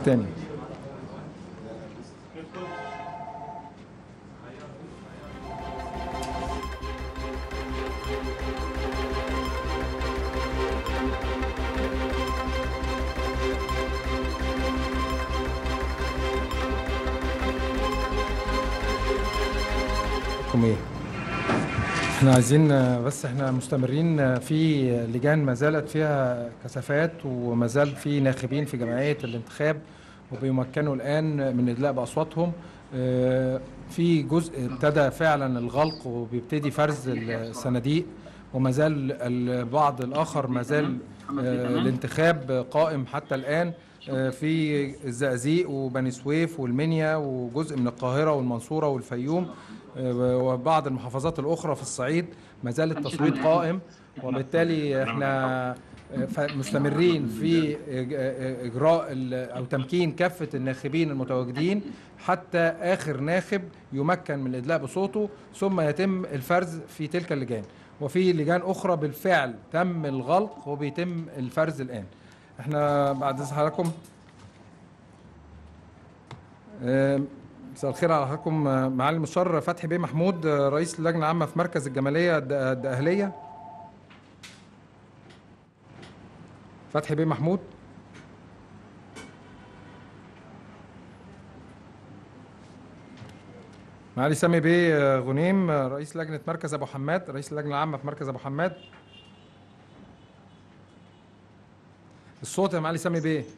تاني لكم ايه احنا عايزين آه، بس احنا مستمرين آه، في لجان ما زالت فيها كثافات وما زال في ناخبين في جمعية الانتخاب وبيمكنوا الآن من إدلاء بأصواتهم آه، في جزء ابتدى فعلا الغلق وبيبتدي فرز الصناديق وما زال البعض الآخر ما زال آه، الانتخاب قائم حتى الآن آه، في الزقازيق وبني سويف والمنيا وجزء من القاهرة والمنصورة والفيوم آه، وبعض المحافظات الأخرى في الصعيد ما زال التصويت قائم وبالتالي احنا آه، ف- مستمرين في إج- آه، إجراء ال- أو تمكين كافة الناخبين المتواجدين حتى آخر ناخب يمكن من الإدلاء بصوته ثم يتم الفرز في تلك اللجان وفي لجان أخرى بالفعل تم الغلق وبيتم الفرز الآن احنا بعد إذن حضراتكم آه، مساء الخير على حضراتكم آه، معالي المستشار فتحي بيه محمود آه، رئيس اللجنه العامه في مركز الجماليه الد- الدقهليه فتحي بيه محمود معالي سامي بيه آه، غنيم آه، رئيس لجنه مركز ابو حماد رئيس اللجنه العامه في مركز ابو حماد الصوت يا معالي سامي بيه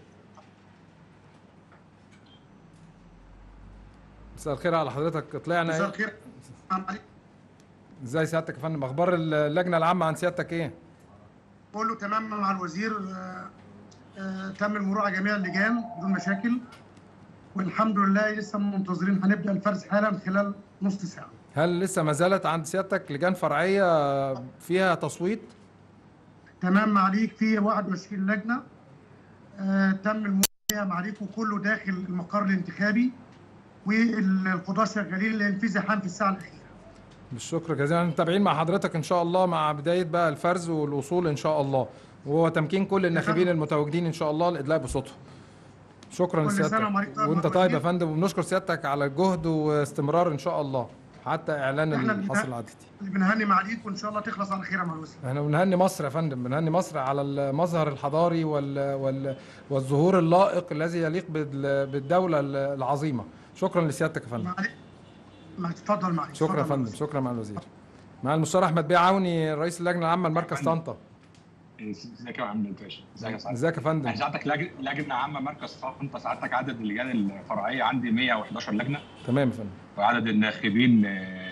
مساء الخير على حضرتك طلعنا مساء إيه؟ الخير السلام عليكم. ازاي سيادتك يا فندم اخبار اللجنه العامه عن سيادتك ايه كله تمام مع الوزير آه، آه، تم المرور على جميع اللجان بدون مشاكل والحمد لله لسه منتظرين هنبدا الفرز حالا خلال نص ساعه هل لسه ما زالت عند سيادتك لجان فرعيه فيها تصويت تمام معاليك في 21 لجنه آه، تم المرور عليها معاليك وكله داخل المقر الانتخابي والقضاه شغالين لان في زحام في الساعه الاخيره بالشكر جزيلا متابعين مع حضرتك ان شاء الله مع بدايه بقى الفرز والوصول ان شاء الله وهو تمكين كل الناخبين المتواجدين ان شاء الله الادلاء بصوتهم شكرا كل سنة لسيادتك ومعاليك طيب وانت يا طيب يا وزير. فندم وبنشكر سيادتك على الجهد واستمرار ان شاء الله حتى اعلان إحنا الحصر بنها- العددي اللي بنهني معاليك وان شاء الله تخلص على خير يا مع الوزير احنا بنهني مصر يا فندم بنهني مصر على المظهر الحضاري وال وال والظهور اللائق الذي يليق بال- بالدولة العظيمة شكرا لسيادتك يا فندم معاليك ما تتفضل معاليك شكرا يا اتفضل فندم شكرا مع الوزير مع المستشار احمد بيه عوني رئيس اللجنة العامة لمركز طنطا ازيك يا عم باشا ازيك يا سعادتك ازيك يا فندم انا سعادتك لج- لجنه عامه مركز طنطا سعادتك عدد اللجان الفرعيه عندي 111 لجنه تمام يا فندم وعدد الناخبين آه،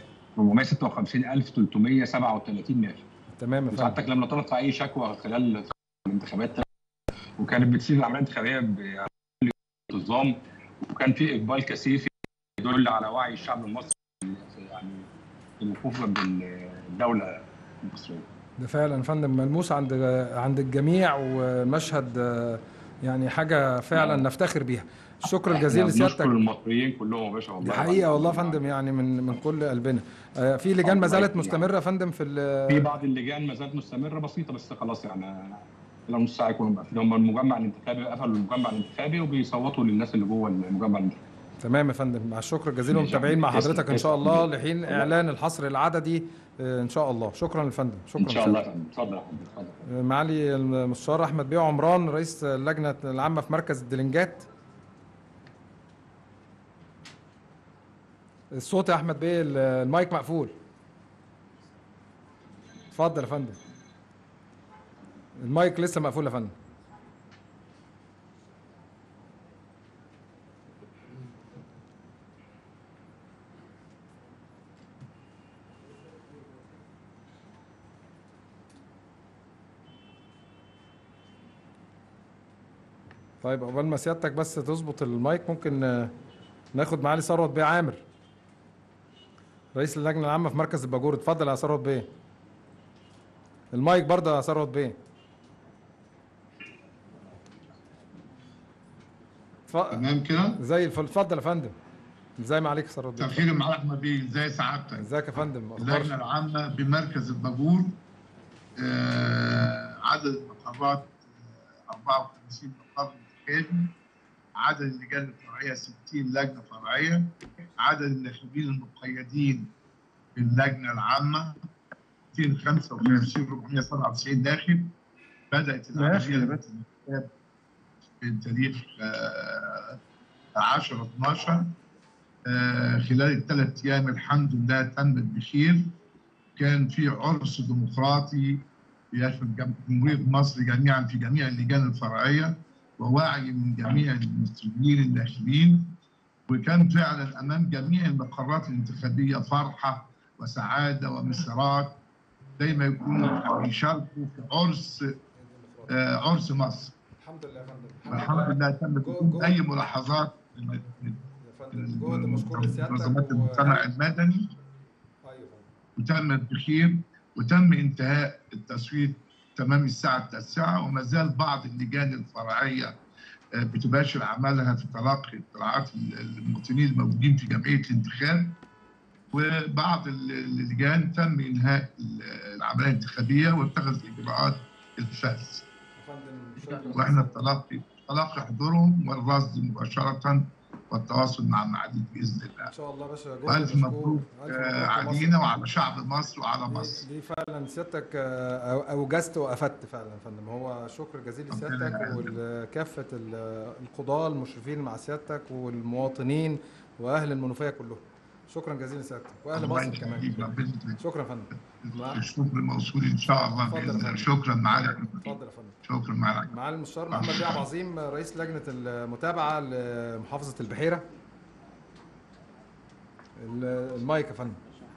456337 ناخب تمام يا فندم سعادتك لم نطلق اي شكوى خلال الانتخابات وكانت بتسير العمليه الانتخابيه بانتظام وكان في اقبال كثيف يدل على وعي الشعب المصري في- يعني في الوقوف جنب الدوله المصريه ده فعلا يا فندم ملموس عند عند الجميع ومشهد آه، يعني حاجة فعلا نعم. نفتخر بيها الشكر الجزيل إحنا بنشكر لسيادتك المصريين كلهم يا باشا والله دي حقيقة والله يا فندم يعني من من كل قلبنا آه، في لجان ما الله زالت يكرمك. مستمرة يا فندم في ال- في بعض اللجان ما زالت مستمره بسيطه بس خلاص يعني لو نص ساعه يكونوا مقفلين هم المجمع الانتخابي قفلوا المجمع الانتخابي وبيصوتوا للناس اللي جوه المجمع الانتخابي تمام يا فندم مع الشكر الجزيل ماشي. ومتابعين مع تسلم. حضرتك ان شاء تسلم. الله لحين اعلان الحصر العددي آه، ان شاء الله شكرا للفندم شكرا ان شاء الله يا لسيادتك. فندم اتفضل يا فندم اتفضل آه، معالي المستشار احمد بيه عمران رئيس اللجنه العامه في مركز الدلنجات الصوت يا احمد بيه ال- المايك مقفول اتفضل يا فندم المايك لسه مقفول يا فندم طيب عقبال ما سيادتك بس تظبط المايك ممكن آه، ناخد معالي ثروت بيه عامر رئيس اللجنه العامه في مركز الباجور اتفضل يا ثروت بيه المايك برضه يا ثروت بيه اتف- تمام كده زي الفل اتفضل يا فندم ازاي ما عليك يا ثروت مساء بيه الخير يا معالي احمد بيه ازاي سعادتك ازيك يا فندم اللجنه اخبار العامه بمركز الباجور آه عدد المقرات آه 54 مقر انتخابي عدد اللجان الفرعيه 60 لجنه فرعيه عدد الناخبين المقيدين في اللجنه العامه 255 497 ناخب بدات ماشي يا العمليه باشا. الانتخاب من تاريخ آه، 10 12 آه، خلال الثلاث ايام الحمد لله تمت بخير كان في عرس ديمقراطي يشمل جم- جمهوريه مصر جميعا في جميع اللجان الفرعيه ووعي من جميع المسؤولين الناخبين وكان فعلا امام جميع المقرات الانتخابيه فرحه وسعاده ومسرات زي ما يكونوا بيشاركوا في عرس آه، عرس مصر الحمد لله يا فندم والحمد لله تم بدون اي ملاحظات من من- يا فندم من جهد مشكور لسيادتك منظمات و- المجتمع المدني ايوه يا فندم. وتمت بخير وتم انتهاء التصويت تمام الساعة التاسعة وما زال بعض اللجان الفرعية آه، بتباشر عملها في تلقي اطلاعات المواطنين الموجودين في جمعية الانتخاب وبعض ال- اللجان تم إنهاء ال- العملية الانتخابية واتخذت إجراءات الفاز يا فندم شكرا وإحنا تلقي تلقي حضورهم والرصد مباشرة والتواصل مع المعادين بإذن الله ان شاء الله يا باشا جهد وألف مشكور. مبروك ألف آه، مبروك يا مصر. علينا وعلى شعب مصر وعلى دي- مصر دي فعلا سيادتك آه، أو- اوجزت وافدت فعلا يا فندم هو شكر جزيل لسيادتك وكافه ال- القضاه المشرفين مع سيادتك والمواطنين واهل المنوفيه كلهم شكرا جزيلا لسيادتك واهل الله مصر كمان يخليك، ربنا يخليك. شكرا يا فندم مع- الشكر موصول ان شاء الله اتفضل يا باذن الله فندم. شكرا معالي اتفضل يا فندم شكرا معالي معالي المستشار محمد بيه عبد العظيم رئيس لجنه المتابعه لمحافظه البحيره ال- المايك يا فندم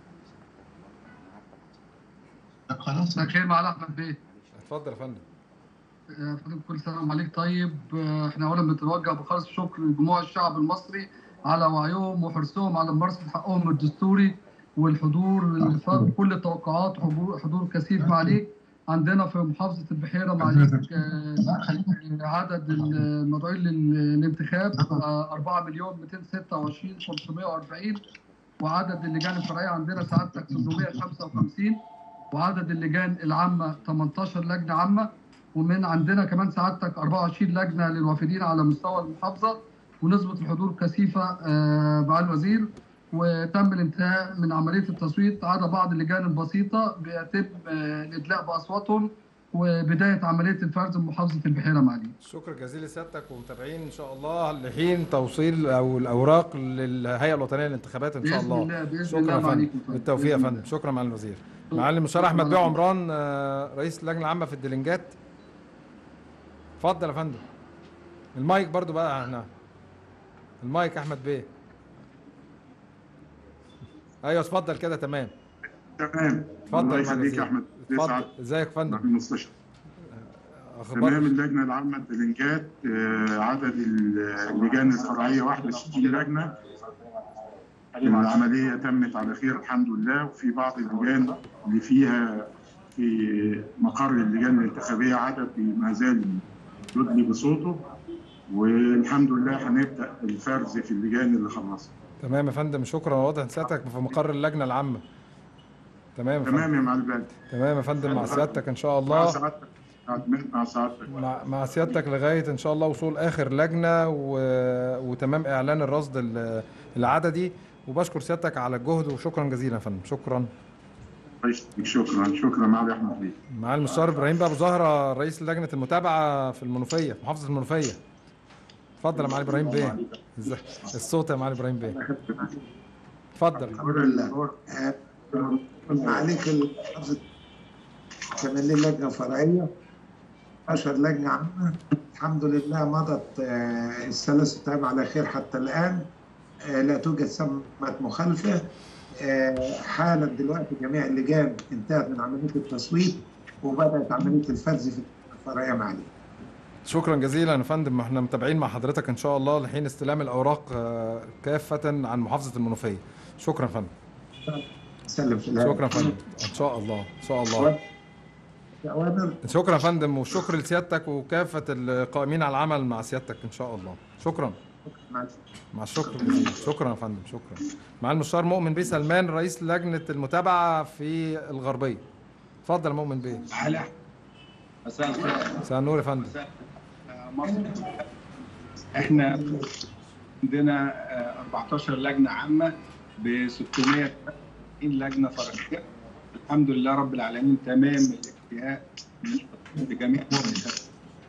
خلاص مساء الخير معالي احمد بيه اتفضل يا فندم آه، فندم كل سنه وعليك طيب آه، احنا اولا بنتوجه بخالص الشكر لجموع الشعب المصري على وعيهم وحرصهم على ممارسه حقهم الدستوري والحضور اللي فاق كل التوقعات حضور حضور كثيف معاليك عندنا في محافظه البحيره معاليك آه، عدد المدعوين للانتخاب آه، 4 مليون 226 540 وعدد اللجان الفرعيه عندنا سعادتك 655 وعدد اللجان العامه 18 لجنه عامه ومن عندنا كمان سعادتك 24 لجنه للوافدين على مستوى المحافظه ونسبه الحضور كثيفه آه، مع الوزير وتم الانتهاء من عمليه التصويت عدا بعض اللجان البسيطه بيتم آه، الادلاء باصواتهم وبدايه عمليه الفرز بمحافظه البحيره معالي شكر جزيل لسيادتك ومتابعين ان شاء الله لحين توصيل او الاوراق للهيئه الوطنيه للانتخابات ان شاء باذن الله الله باذن شكرا الله يا فندم معاليكم بالتوفيق يا بإذن فندم شكرا معالي الوزير معالي المستشار احمد بيه عمران آه، رئيس اللجنه العامه في الدلنجات اتفضل يا فندم المايك برضو بقى هنا المايك احمد بيه ايوه اتفضل كده تمام تمام اتفضل الله يا يخليك يا احمد اتفضل يسعد ازيك يا فندم في المستشفى تمام اخبار اللجنه العامه الدلنجات آه، عدد اللجان الفرعيه 61 لجنه العمليه تمت على خير الحمد لله وفي بعض اللجان اللي فيها في مقر اللجان الانتخابيه عدد ما زال يدلي بصوته والحمد لله هنبدا الفرز في اللجان اللي خلصت تمام يا فندم شكرا واضح إن سيادتك في مقر اللجنه العامه تمام يا فندم تمام يا معالي البلد تمام يا فندم مع سيادتك ان شاء مع الله سعادتك مع سعادتك مع, مع سيادتك لغايه ان شاء الله وصول اخر لجنه و... وتمام اعلان الرصد ال- العددي وبشكر سيادتك على الجهد وشكرا جزيلا يا فندم شكرا شكرا شكرا معالي احمد بيه مع المستشار ابراهيم بقى ابو زهره رئيس لجنه المتابعه في المنوفيه في محافظه المنوفيه اتفضل يا معالي ابراهيم بيه ازاي الصوت يا معالي ابراهيم بيه اتفضل الحمد لله آه، معاليك المحافظة كمان لي لجنة فرعية 10 لجنة عامة الحمد لله مضت آه، الثلاث أيام على خير حتى الآن آه، لا توجد سمة مخالفة آه، حالا دلوقتي جميع اللجان انتهت من عملية التصويت وبدأت عملية الفرز في الفرعية معالي شكرا جزيلا يا فندم احنا متابعين مع حضرتك ان شاء الله لحين استلام الاوراق آه، كافه عن محافظه المنوفيه شكرا يا فندم سلم في الهواء. شكرا يا فندم ان شاء الله ان شاء الله أوامر شكرا يا فندم والشكر لسيادتك وكافه القائمين على العمل مع سيادتك ان شاء الله شكرا مع مع الشكر جزيلا شكرا يا فندم شكرا مع المستشار مؤمن بيه سلمان رئيس لجنه المتابعه في الغربيه اتفضل يا مؤمن بيه مساء الخير مساء النور يا فندم مصر احنا عندنا آه، 14 لجنه عامه ب 630 لجنه فرعيه الحمد لله رب العالمين تمام الاكتفاء بجميع المؤسسات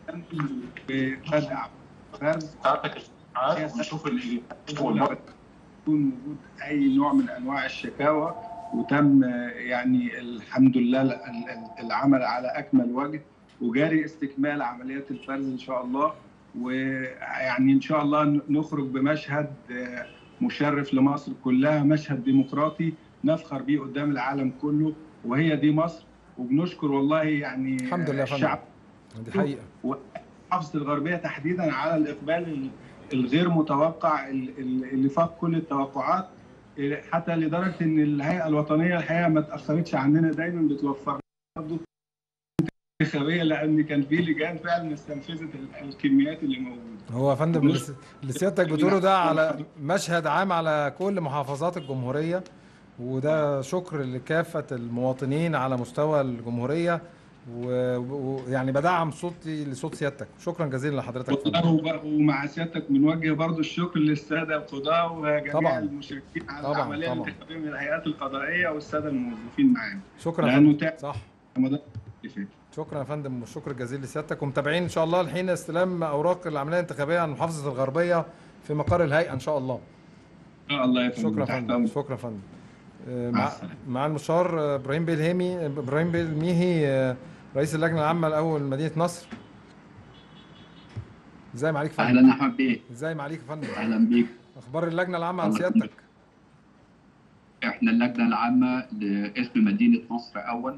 ببدع فرز نشوف اللي يكون وجود اي نوع من انواع الشكاوى وتم آه، يعني الحمد لله ال- ال- العمل على اكمل وجه وجاري استكمال عمليات الفرز ان شاء الله ويعني ان شاء الله نخرج بمشهد آه، مشرف لمصر كلها مشهد ديمقراطي نفخر بيه قدام العالم كله وهي دي مصر وبنشكر والله يعني الحمد لله يا فندم. الشعب دي حقيقه محافظه الغربيه تحديدا على الاقبال ال- الغير متوقع ال- ال- اللي فاق كل التوقعات إيه، حتى لدرجه ان الهيئه الوطنيه الحقيقه ما تاخرتش عننا دايما بتوفر برضه انتخابيه لان كان في لجان فعلا استنفذت ال- الكميات اللي موجوده. هو يا فندم اللي س- اللي سيادتك بتقوله ده على مشهد عام على كل محافظات الجمهورية وده شكر لكافة المواطنين على مستوى الجمهورية و- ويعني بدعم صوتي لصوت سيادتك شكرا جزيلا لحضرتك يا فندم. والله وب- ومع سيادتك بنوجه برضه الشكر للساده القضاه وجميع طبعاً. المشاركين على طبعاً، العمليه طبعاً. الانتخابيه من الهيئات القضائيه والساده الموظفين معانا. شكرا يا لانه فندم تعب صح رمضان اللي فات. شكرا يا فندم والشكر الجزيل لسيادتك ومتابعين ان شاء الله الحين استلام اوراق العمليه الانتخابيه عن محافظه الغربيه في مقر الهيئه ان شاء الله ان شاء الله يا فندم شكرا يا تحت فندم أمرك. شكرا يا فندم آه، مع مع السلامة. مع المستشار آه، ابراهيم بيه الهيمي ابراهيم بيه الميهي آه، رئيس اللجنه العامه الاول مدينه نصر ازاي معاليك يا فندم اهلا احمد بيه ازاي معاليك يا فندم اهلا بيك اخبار اللجنه العامه عن الله سيادتك احنا اللجنه العامه لاسم مدينه نصر اول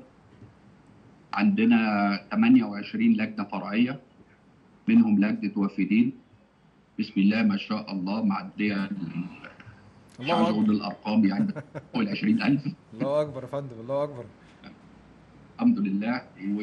عندنا 28 لجنه فرعيه منهم لجنه وافدين بسم الله ما شاء الله معديه مش الله عاوز اكبر اقول الارقام يعني فوق ال 20000 الله اكبر يا فندم الله اكبر الحمد لله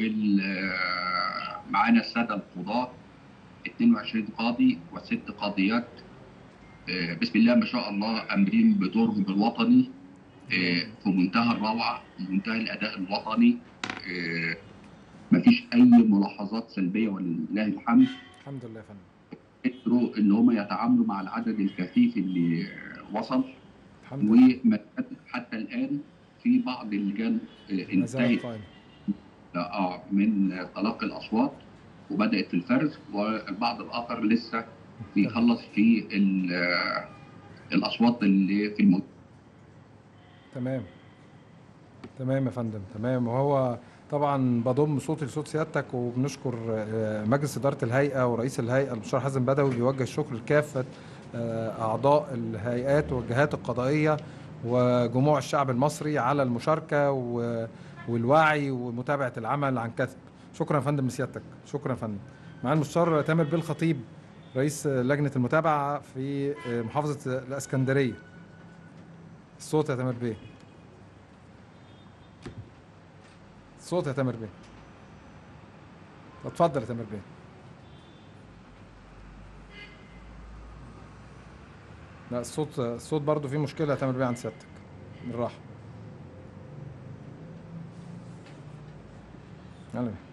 ومعانا الساده القضاه 22 قاضي وست قاضيات آه، بسم الله ما شاء الله امرين بدورهم الوطني آه، في منتهى الروعه منتهى الاداء الوطني آه، مفيش اي ملاحظات سلبيه ولله الحمد الحمد لله يا فندم قدروا ان هم يتعاملوا مع العدد الكثيف اللي آه، وصل الحمد لله وحتى الان في بعض اللجان آه، ما زالت انتهت قائمه اه من تلقي الاصوات وبدات في الفرز والبعض الاخر لسه بيخلص في ال- آه، الاصوات اللي في المد تمام تمام يا فندم تمام وهو طبعا بضم صوتي لصوت سيادتك وبنشكر آه، مجلس اداره الهيئه ورئيس الهيئه المستشار حازم بدوي بيوجه الشكر لكافه آه، اعضاء الهيئات والجهات القضائيه وجموع الشعب المصري على المشاركه و- والوعي ومتابعه العمل عن كثب شكرا يا فندم لسيادتك شكرا يا فندم معالي المستشار تامر بيه الخطيب رئيس لجنه المتابعه في آه، محافظه الاسكندريه الصوت يا تامر بيه الصوت يا تامر بيه اتفضل يا تامر بيه لا الصوت الصوت برضو فيه مشكلة يا تامر بيه عند سيادتك بالراحة يلا بيه.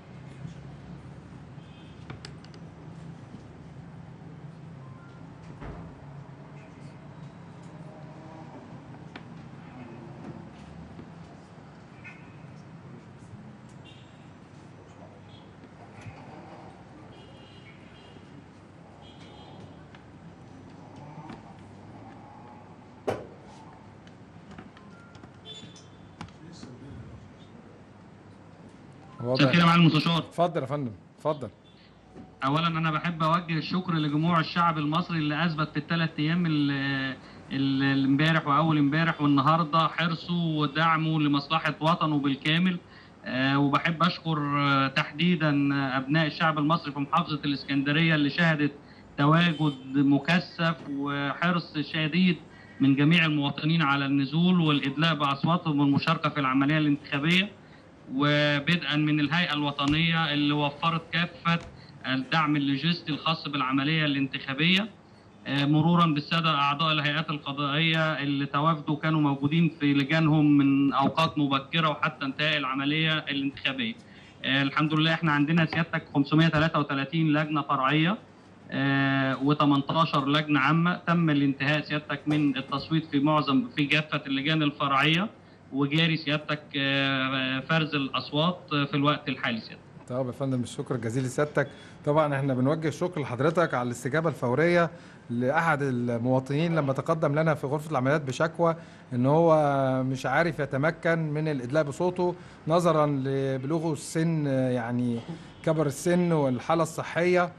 واضح. مساء الخير يا معالي المستشار اتفضل يا فندم اتفضل اولا انا بحب اوجه الشكر لجموع الشعب المصري اللي اثبت في الثلاث ايام ال- ال- اللي امبارح واول امبارح والنهارده حرصه ودعمه لمصلحه وطنه بالكامل آه، وبحب اشكر آه، تحديدا ابناء الشعب المصري في محافظه الاسكندريه اللي شهدت تواجد مكثف وحرص شديد من جميع المواطنين على النزول والادلاء باصواتهم والمشاركه في العمليه الانتخابيه وبدءا من الهيئه الوطنيه اللي وفرت كافه الدعم اللوجستي الخاص بالعمليه الانتخابيه آه، مرورا بالساده اعضاء الهيئات القضائيه اللي تواجدوا كانوا موجودين في لجانهم من اوقات مبكره وحتى انتهاء العمليه الانتخابيه. آه، الحمد لله احنا عندنا سيادتك 533 لجنه فرعيه و18 لجنه عامه تم الانتهاء سيادتك من التصويت في معظم في كافه اللجان الفرعيه وجاري سيادتك آه، فرز الاصوات في الوقت الحالي سيادتك طب يا فندم الشكر الجزيل لسيادتك طبعا احنا بنوجه الشكر لحضرتك على الاستجابه الفوريه لاحد المواطنين لما تقدم لنا في غرفه العمليات بشكوى ان هو مش عارف يتمكن من الادلاء بصوته نظرا لبلوغه السن يعني كبر السن والحاله الصحيه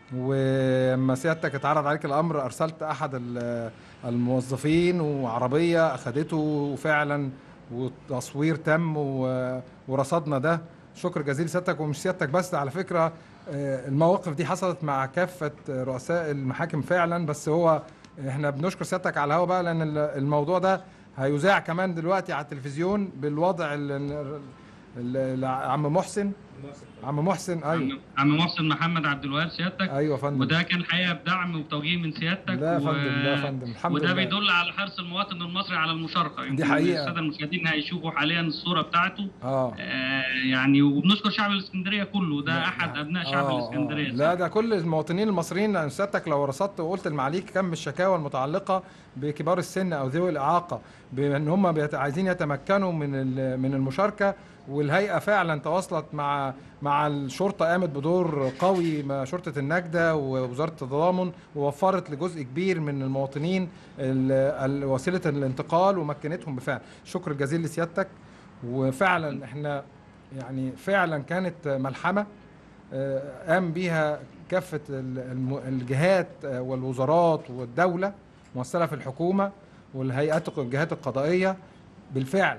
ولما سيادتك اتعرض عليك الامر ارسلت احد ال- الموظفين وعربيه اخدته وفعلا وتصوير تم و- ورصدنا ده شكر جزيل سيادتك ومش سيادتك بس على فكره آه، المواقف دي حصلت مع كافه رؤساء المحاكم فعلا بس هو احنا بنشكر سيادتك على الهوا بقى لان ال- الموضوع ده هيذاع كمان دلوقتي على التلفزيون بالوضع ال- ال- ال- عم محسن عم محسن ايوه عم محسن محمد عبد الوهاب سيادتك ايوه يا فندم وده كان حقيقه بدعم وتوجيه من سيادتك لا يا و- فندم لا يا فندم الحمد وده لله بيدل على حرص المواطن المصري على المشاركه يمكن حقيقة. الساده المشاهدين هيشوفوا حاليا الصوره بتاعته اه آه يعني وبنشكر شعب الاسكندريه كله ده احد ابناء شعب آه، الاسكندريه آه. لا ده كل المواطنين المصريين لأن سيادتك لو رصدت وقلت المعاليك كم الشكاوى المتعلقه بكبار السن او ذوي الاعاقه بان هم بيت- عايزين يتمكنوا من ال- من المشاركه والهيئه فعلا تواصلت مع مع الشرطه قامت بدور قوي مع شرطه النجده ووزاره التضامن ووفرت لجزء كبير من المواطنين ال- ال- وسيله الانتقال ومكنتهم بفعل شكر الجزيل لسيادتك وفعلا احنا يعني فعلا كانت ملحمه آه، قام بيها كافة ال- الم- الجهات آه، والوزارات والدولة ممثلة في الحكومة والهيئات الجهات القضائية بالفعل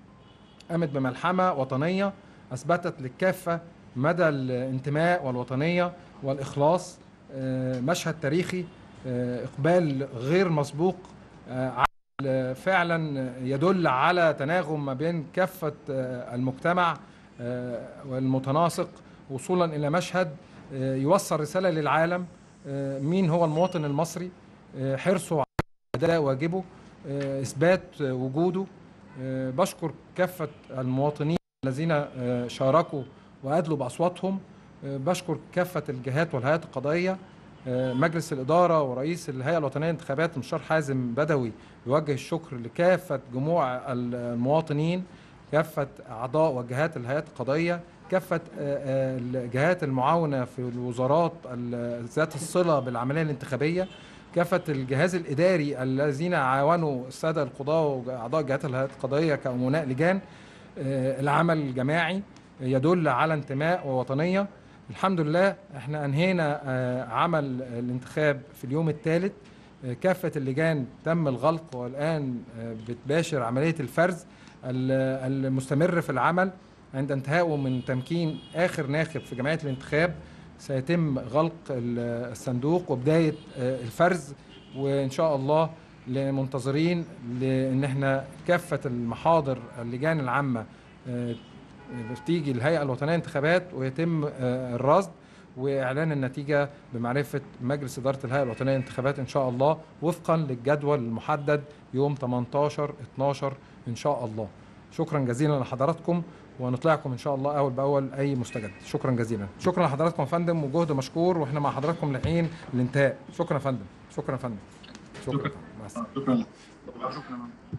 قامت بملحمة وطنية أثبتت للكافة مدى الانتماء والوطنية والإخلاص آه، مشهد تاريخي آه، إقبال غير مسبوق آه، على- فعلا يدل على تناغم ما بين كافة آه، المجتمع آه، والمتناسق وصولا الى مشهد آه، يوصل رساله للعالم آه، مين هو المواطن المصري آه، حرصه على اداء واجبه آه، اثبات آه، وجوده آه، بشكر كافه المواطنين الذين آه، شاركوا وادلوا باصواتهم آه، بشكر كافه الجهات والهيئات القضائيه آه، مجلس الاداره ورئيس الهيئه الوطنيه للانتخابات المستشار حازم بدوي يوجه الشكر لكافه جموع المواطنين كافه اعضاء وجهات الهيئات القضائيه كافه آه، آه، الجهات المعاونه في الوزارات ال- ذات الصله بالعمليه الانتخابيه كافه الجهاز الاداري الذين عاونوا الساده القضاه واعضاء الجهات الهيئات القضائيه كامناء لجان آه، العمل الجماعي يدل على انتماء ووطنيه الحمد لله احنا انهينا آه، عمل الانتخاب في اليوم الثالث آه، كافه اللجان تم الغلق والان آه، بتباشر عمليه الفرز ال- المستمر في العمل عند انتهائه من تمكين اخر ناخب في جمعيه الانتخاب سيتم غلق ال- الصندوق وبدايه آه، الفرز وان شاء الله منتظرين لان احنا كافه المحاضر اللجان العامه آه، تيجي الهيئه الوطنيه للانتخابات ويتم آه، الرصد واعلان النتيجه بمعرفه مجلس اداره الهيئه الوطنيه للانتخابات ان شاء الله وفقا للجدول المحدد يوم 18 12 ان شاء الله شكرا جزيلا لحضراتكم ونطلعكم ان شاء الله اول باول اي مستجد شكرا جزيلا شكرا لحضراتكم يا فندم وجهد مشكور واحنا مع حضراتكم لحين الانتهاء شكرا يا فندم شكرا يا فندم شكرا, شكرا. مع السلامه شكرا شكرا